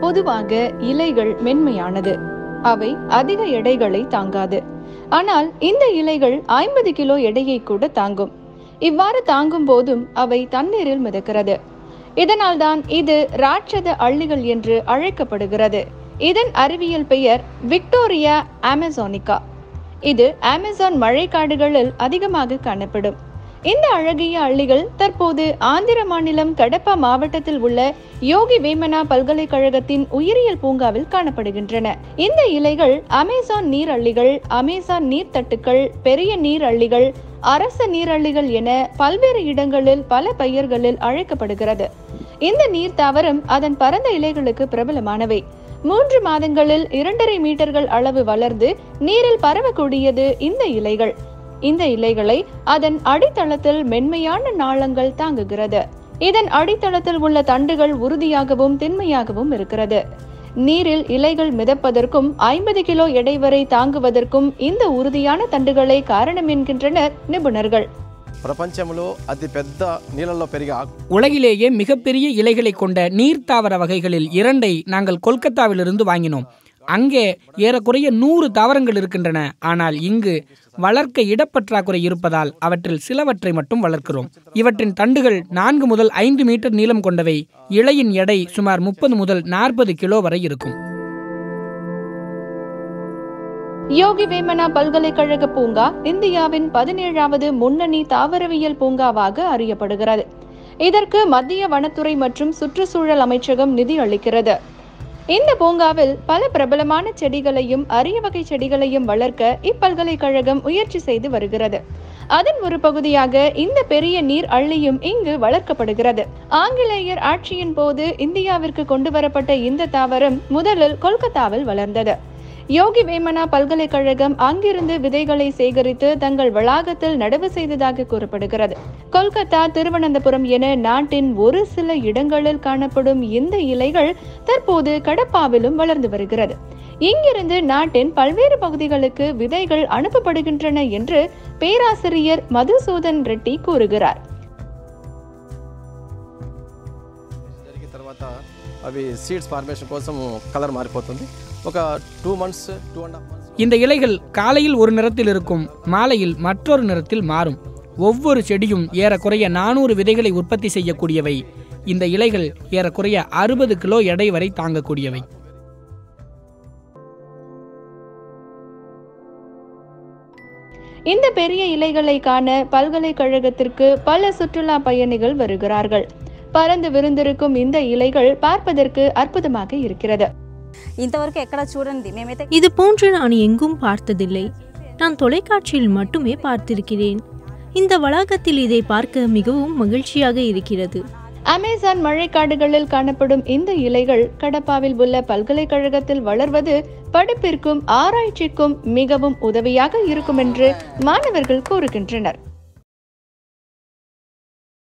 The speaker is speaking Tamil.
பொதுவாக இலைகள் மென்மையானது அவை அதிக எடைகளை தாங்காது ஆனால் இந்த இலைகள் ஐம்பது கிலோ எடையை கூட தாங்கும் இவ்வாறு தாங்கும் போதும் அவை தண்ணீரில் மிதக்கிறது இதனால்தான் இது ராட்சத அள்ளிகள் என்று அழைக்கப்படுகிறது இதன் அறிவியல் பெயர் விக்டோரியா அமேசானிகா இது அமேசான் மழைக்காடுகளில் அதிகமாக காணப்படும் இந்த அழகிய அள்ளிகள் தற்போது ஆந்திர மாநிலம் கடப்பா மாவட்டத்தில் உள்ள யோகி வேமனா பல்கலைக்கழகத்தின் உயிரியல் பூங்காவில் காணப்படுகின்றன இந்த இலைகள் அமேசான் நீர் அள்ளிகள் அமேசான் நீர்த்தட்டுக்கள் பெரிய நீர் அள்ளிகள் அரச நீரள்ளிகள் என பல்வேறு இடங்களில் பல பெயர்களில் அழைக்கப்படுகிறது இந்த நீர் தாவரம் அதன் பரந்த இலைகளுக்கு பிரபலமானவை மூன்று மாதங்களில் இரண்டரை மீட்டர்கள் அளவு வளர்ந்து நீரில் பரவக்கூடியது இந்த இலைகள் இந்த இலைகளை அதன் அடித்தளத்தில் மென்மையான நாளங்கள் தாங்குகிறது இதன் அடித்தளத்தில் உள்ள தண்டுகள் உறுதியாகவும் திண்மையாகவும் இருக்கிறது நீரில் இலைகள் மிதப்பதற்கும் ஐம்பது கிலோ எடை வரை தாங்குவதற்கும் இந்த உறுதியான தண்டுகளே காரணம் என்கின்றனர் நிபுணர்கள் ప్రపంచంలో అతి పెద్ద నీళ్ళల్లో పెరిగే ఆకు உலகிலேயே மிகப்பெரிய இலைகளை கொண்ட நீர்த்தாவர வகைகளில் இரண்டை நாங்கள் கொல்கத்தாவிலிருந்து வாங்கினோம் அங்கே ஏறக்குறைய நூறு தாவரங்கள் இருக்கின்றன ஆனால் இங்கு வளர்க்க இடப்பற்றாக்குறை இருப்பதால் அவற்றில் சிலவற்றை மட்டும் வளர்க்கிறோம் இவற்றின் தண்டுகள் நான்கு முதல் ஐந்து மீட்டர் நீளம் கொண்டவை இலையின் எடை சுமார் முப்பது முதல் நாற்பது கிலோ வரை இருக்கும் யோகி வேமனா பல்கலைக்கழக பூங்கா இந்தியாவின் பதினேழாவது முன்னணி தாவரவியல் பூங்காவாக அறியப்படுகிறது இதற்கு மத்திய வனத்துறை மற்றும் சுற்றுச்சூழல் அமைச்சகம் நிதி அளிக்கிறது இந்த பூங்காவில் பல பிரபலமான செடிகளையும் அரிய வகை செடிகளையும் வளர்க்க இப்பல்கலைக்கழகம் முயற்சி செய்து வருகிறது அதன் ஒரு பகுதியாக இந்த பெரிய நீர் அள்ளியும் இங்கு வளர்க்கப்படுகிறது ஆங்கிலேயர் ஆட்சியின் போது இந்தியாவிற்கு கொண்டு வரப்பட்ட இந்த தாவரம் முதலில் கொல்கத்தாவில் வளர்ந்தது யோகி வேமனா பல்கலைக்கழகம் அங்கிருந்து விதைகளை சேகரித்து தங்கள் வளாகத்தில் நடவு செய்ததாக கூறப்படுகிறது கொல்கத்தா திருவனந்தபுரம் என நாட்டின் ஒரு சில இடங்களில் காணப்படும் இந்த இலைகள் தற்போது கடப்பாவிலும் வளர்ந்து வருகிறது இங்கிருந்து நாட்டின் பல்வேறு பகுதிகளுக்கு விதைகள் அனுப்பப்படுகின்றன என்று பேராசிரியர் மதுசூதன் ரெட்டி கூறுகிறார் జరిగిన తర్వాత అవి సీడ్స్ ఫార్మేషన్ కోసం కలర్ మారిపోతుంది ఒక two months two and half months இந்த இலைகள் காலையில் ஒரு நிறத்தில் இருக்கும் மாலையில் மற்றொரு நிறத்தில் மாறும் ஒவ்வொரு செடியும் ஏறக்குறைய நானூறு விதைகளை உற்பத்தி செய்யக்கூடியவை இந்த இலைகள் ஏறக்குறைய அறுபது கிலோ எடை வரை தாங்கக்கூடியவை இந்த பெரிய இலைகளை காண பல்கலைக்கழகத்திற்கு பல சுற்றுலா பயணிகள் வருகிறார்கள் பறந்து விருந்திருக்கும் இந்த இலைகள் பார்ப்பதற்கு அற்புதமாக இருக்கிறது ఇంతవరకు ఎక్కడ చూడండి మేమైతే இது போன்று நான் எங்கும் பார்த்ததில்லை நான் தொலைக்காட்சியில் மட்டுமே பார்த்திருக்கிறேன் இந்த வளாகத்தில் இதை பார்க்க மிகவும் மகிழ்ச்சியாக இருக்கிறது அமேசான் மழைக்காடுகளில் காணப்படும் இந்த இலைகள் கடப்பாவில் உள்ள பல்கலைக்கழகத்தில் வளர்வது படிப்பிற்கும் ஆராய்ச்சிக்கும் மிகவும் உதவியாக இருக்கும் என்று மாணவர்கள் கூறுகின்றனர்